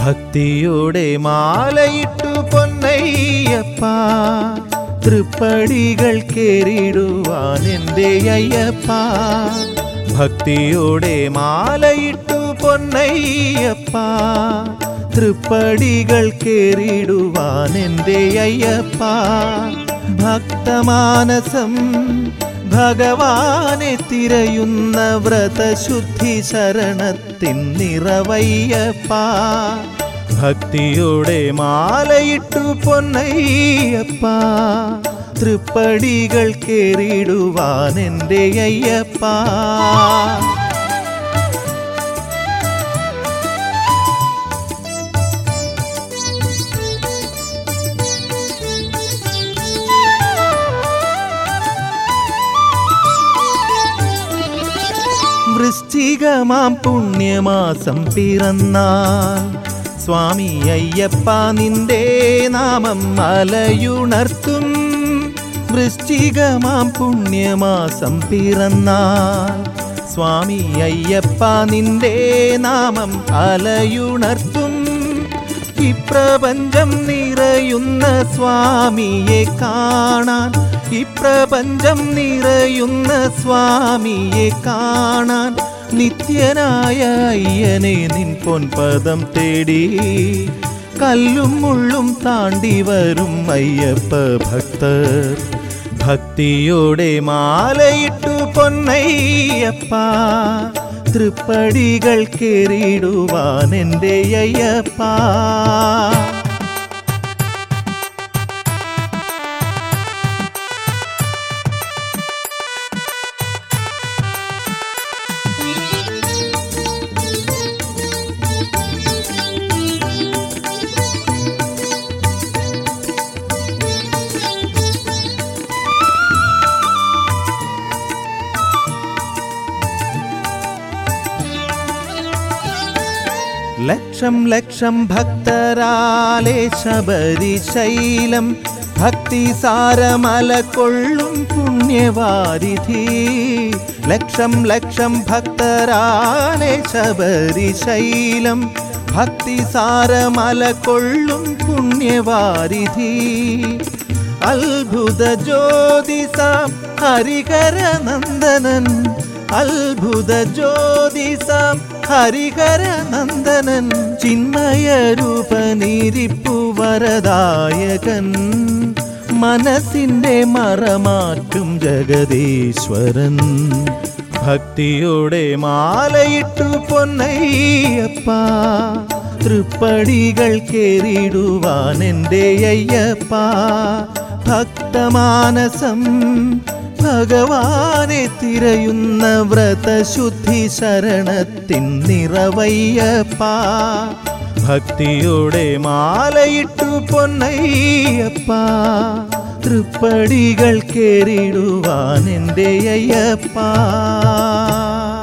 ഭക്തിയോടെ മാലയിട്ടു പൊന്നയ്യപ്പ തൃപ്പടികൾ കേറിടുവാൻ എൻ്റെ അയ്യപ്പ ഭക്തിയോടെ മാലയിട്ടു പൊന്നയ്യപ്പ തൃപ്പടികൾ കേറിടുവാൻ എൻ്റെ അയ്യപ്പ ഭക്തമാനസം ഭഗവാനെ തിരയുന്ന വ്രതശുദ്ധി ശരണത്തിൻ നിറവയ്യപ്പ ഭക്തിയോടെ മാലയിട്ടു പൊന്നയ്യപ്പ തൃപ്പടികൾ കേറിടുവാൻ എൻ്റെ അയ്യപ്പ വൃശ്ചികമാം പുണ്യമാസം പിറന്നാൽ സ്വാമി അയ്യപ്പ നിന്റെ നാമം അലയുണർത്തും വൃശ്ചികമാം പുണ്യമാസം പിറന്നാൽ സ്വാമി അയ്യപ്പ നിന്റെ നാമം അലയുണർത്തും ഇപ്രപഞ്ചം നിറയുന്ന സ്വാമിയെ കാണാൻ ഇപ്രപഞ്ചം നിറയുന്ന സ്വാമിയെ കാണാൻ നിത്യനായ അയ്യനെ നിൻ പൊൻപദം തേടി കല്ലും മുള്ളും താണ്ടി വരും അയ്യപ്പ ഭക്തർ ഭക്തിയോടെ മാലയിട്ടു പൊന്നയ്യപ്പ തൃപ്പടികൾ കേറിടുവാൻ എൻ്റെ അയ്യപ്പ ലക്ഷം ലക്ഷം ഭക്തരാലെ ശബരിശൈലം ഭക്തി സാരമല കൊള്ളും പുണ്യവാരിധി ലക്ഷം ലക്ഷം ഭക്തരാലെ ശബരിശൈലം ഭക്തി സാരമല കൊള്ളും പുണ്യവാരിധി അത്ഭുത ജ്യോതിസാം ഹരികര നന്ദനൻ അത്ഭുത ജ്യോതിസാം ഹരിഹര നന്ദനൻ ചിന്മയ രൂപനിരിപ്പു വരദായകൻ മനസ്സിന്റെ മറമാറ്റും ജഗദീശ്വരൻ ഭക്തിയോടെ മാലയിട്ടു പൊന്നയ്യപ്പ തൃപ്പടികൾ കേറിടുവാൻ എൻ്റെ അയ്യപ്പ ഭക്തമാനസം ഭഗവാനെ തിരയുന്ന വ്രതശുദ്ധി ശരണത്തിൻ നിറവയ്യപ്പ ഭക്തിയോടെ മാലയിട്ടു പൊന്നയ്യപ്പ തൃപ്പടികൾ കേറിടുവാൻ എൻ്റെ അയ്യപ്പ